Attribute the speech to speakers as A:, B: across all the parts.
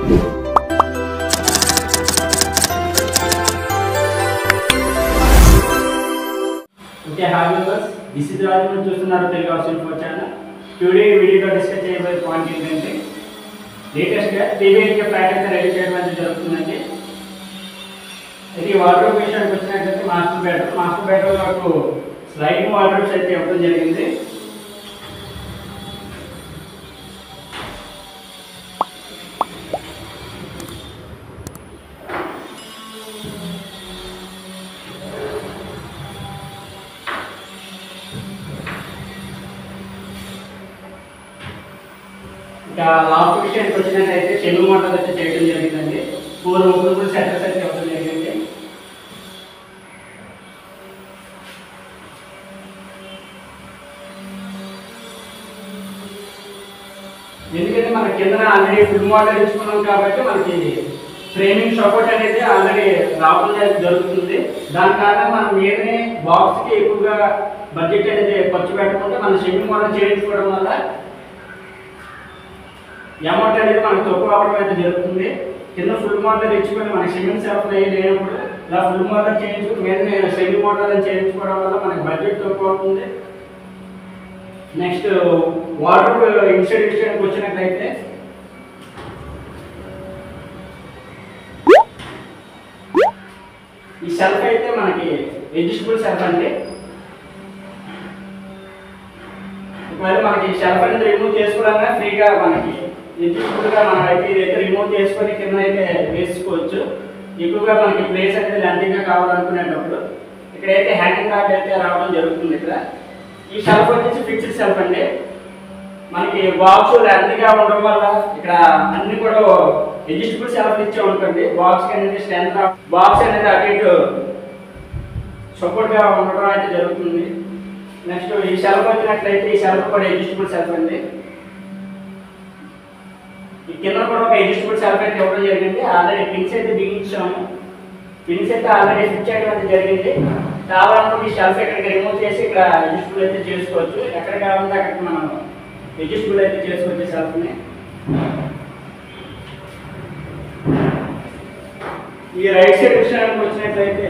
A: okay hi viewers this is Raju మీరు చూస్తున్నారు Telugu house info channel today వీడియోలో డిస్కస్ చేయబోయే పాయింట్ ఏంటంటే లేటెస్ట్గా టీవీఎల్కే ఫ్లాట్ అయితే రెడీ చేయడం అనేది జరుగుతుందండి ఇది వాటర్ విషయానికి వచ్చినట్లయితే మాస్టర్ బెడ్రూమ్ మాస్టర్ బెడ్రూమ్ వరకు స్లైడింగ్ వార్డ్రోబ్స్ అయితే ఇవ్వడం జరిగింది ఇక లాస్ట్ విషయానికి వచ్చినట్టయితే చెల్లు మోటార్ అయితే చేయడం జరిగిందండి ఫోర్ మూవబుల్ సెటర్స్ అయితే ఇవ్వడం జరిగింది ఎందుకంటే మన కింద ఆల్రెడీ ఫుల్ మోడల్ ఇచ్చుకున్నాం కాబట్టి మనకి ఫ్రేమింగ్ సపోర్ట్ అనేది ఆల్రెడీ రావడం అనేది జరుగుతుంది దాని కారణంగా మనం మీదనే బాక్స్కి ఎక్కువగా బడ్జెట్ అనేది ఖర్చు పెట్టకుండా మన షిప్పింగ్ మోడల్ చేయించుకోవడం వల్ల అమౌంట్ అనేది మనకు తక్కువ అవ్వడం అయితే జరుగుతుంది కింద ఫుల్ మోటార్ ఇచ్చుకొని మనకి సిమెంట్ సెల్ఫ్ లేనప్పుడు ఇలా ఫుల్ మోటార్ చేయించుకుని మీద నేను సెమీ మోటార్ అని చేయించుకోవడం వల్ల మనకి బడ్జెట్ తక్కువ అవుతుంది నెక్స్ట్ వాటర్ ఇన్స్టెడ్ విషయానికి వచ్చినట్లయితే ఈ సెల్ఫ్ అయితే మనకి ఎడ్జిస్టబుల్ సెల్ఫ్ అండి ఒకవేళ మనకి షెల్ఫ్ అనేది రిమూవ్ చేసుకోవడానికి ఫ్రీగా మనకి ఎడ్జిస్టబుల్గా మనం అయితే ఇదైతే రిమూవ్ చేసుకొని కింద అయితే వేసుకోవచ్చు ఎక్కువగా మనకి ప్లేస్ అనేది లెంతీగా కావాలనుకునేటప్పుడు ఇక్కడైతే హ్యాంగింగ్ కార్డ్ అయితే రావడం జరుగుతుంది ఇక్కడ ఈ షెల్ఫ్ వచ్చేసి ఫిక్స్డ్ షెల్ఫ్ అండి మనకి బాక్స్ లెంతీగా ఉండడం వల్ల ఇక్కడ అన్ని కూడా ఎడ్జిస్టబుల్ షెల్ఫ్ ఇచ్చే ఉంటుంది బాక్స్ అనేది స్ట్రెంత్ బాక్స్ అనేది అటు ఇటు సపోర్ట్గా ఉండడం అయితే జరుగుతుంది నెక్స్ట్ ఈ షెల్ఫ్ వచ్చినట్లయితే ఈ షెల్ఫ్ కూడా ఎడ్జిస్టబుల్ షెల్ఫ్ అండి ఈ కింద కూడా ఒక ఎడ్జిస్టబుల్ షెల్ఫ్ అయితే ఇవ్వడం జరిగింది ఆల్రెడీ పిన్స్ అయితే బిగించాము పిన్స్ అయితే ఆల్రెడీ ఫిక్స్ చేయడం అయితే జరిగింది కావాలనుకుంటే ఈ షెల్ఫ్ ఇక్కడికి రిమూవ్ చేసి ఇక్కడ ఎడ్జిస్టబుల్ అయితే చేసుకోవచ్చు ఎక్కడ కావాలంటే అక్కడికి మనం ఎడ్జిస్టబుల్ అయితే చేసుకోవచ్చు ఈ షెల్ఫ్ని ఈ రైట్ సైడ్ విషయానికి వచ్చినట్లయితే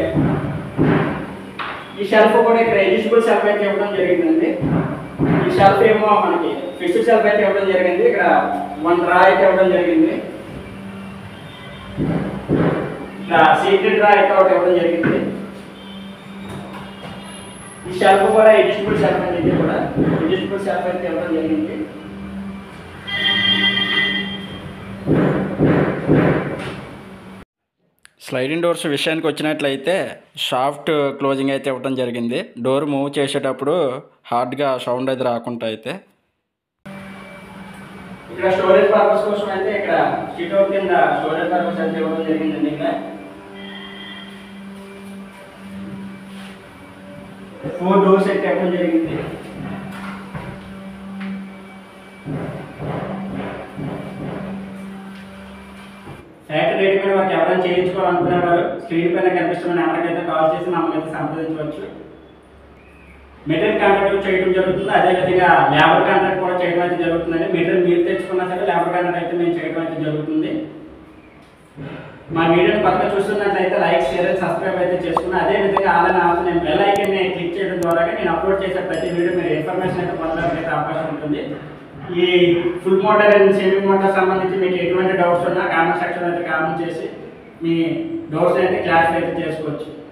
A: ఈ షెల్ఫ్ కూడా ఇక్కడ ఎలిజిబుల్ షెల్ఫ్ అయితే ఇవ్వడం జరిగిందండి ఈ షెల్ఫ్ ఏమో మనకి ఫిక్స్డ్ షెల్ఫ్ అయితే ఇవ్వడం జరిగింది ఇక్కడ వన్ డ్రా అయితే ఇవ్వడం జరిగింది ఇట్లా సీక్రెట్ డ్రా అయితే ఒకటి ఇవ్వడం జరిగింది ఈ షెల్ఫ్ కూడా ఎలిజిబుల్ షెల్ఫ్ అండి ఇది కూడా ఎలిజిబుల్ షెల్ఫ్ అయితే ఇవ్వడం జరిగింది
B: స్లైడింగ్ డోర్స్ విషయానికి వచ్చినట్లయితే సాఫ్ట్ క్లోజింగ్ అయితే ఇవ్వడం జరిగింది డోర్ మూవ్ చేసేటప్పుడు హార్డ్గా సౌండ్ అయితే రాకుండా అయితే
A: ఇక్కడ స్టోరేజ్ పర్పస్ కోసం అయితే ఇక్కడ షీట్ అవుట్ కింద స్టోరేజ్ పర్పస్ అయితే ఇవ్వడం జరిగిందండి ఇక్కడ ఫోర్ డోర్స్ అయితే ఇవ్వడం జరిగింది ఫ్యాక్టరీ రేట్ మీద మాకు ఎవరైనా చేయించుకోవాలనుకునే వారు స్క్రీన్ పైన కనిపిస్తున్న నెంబర్కి అయితే కాల్ చేసి మమ్మల్ని అయితే సంప్రదించవచ్చు మెటీరియల్ కాంట్రాక్ట్ చేయడం జరుగుతుంది అదేవిధంగా లేబర్ కాంట్రాక్ట్ కూడా చేయడం అయితే జరుగుతుందండి మెటీరియల్ మీరు తెచ్చుకున్నా సరే లేబర్ కాంట్రాక్ట్ అయితే మేము చేయడం అయితే జరుగుతుంది మా వీడియోని పక్కన చూస్తున్నట్లయితే లైక్ షేర్ సబ్స్క్రైబ్ అయితే చేసుకుని అదే విధంగా ఆన్లైన్ ఆప్షన్ నేను బెల్ ఐకన్ క్లిక్ చేయడం ద్వారా నేను అప్లోడ్ చేసే ప్రతి వీడియో మీరు ఇన్ఫర్మేషన్ అయితే పొందడానికి అయితే అవకాశం ఉంటుంది ఈ full motor and semi motor సంబంధించి మీకు ఎటువంటి డౌట్స్ ఉన్నా కామెంట్ సెక్షన్ అయితే కామెంట్ చేసి మీ డౌట్స్ అయితే క్లారిఫై అయితే చేసుకోవచ్చు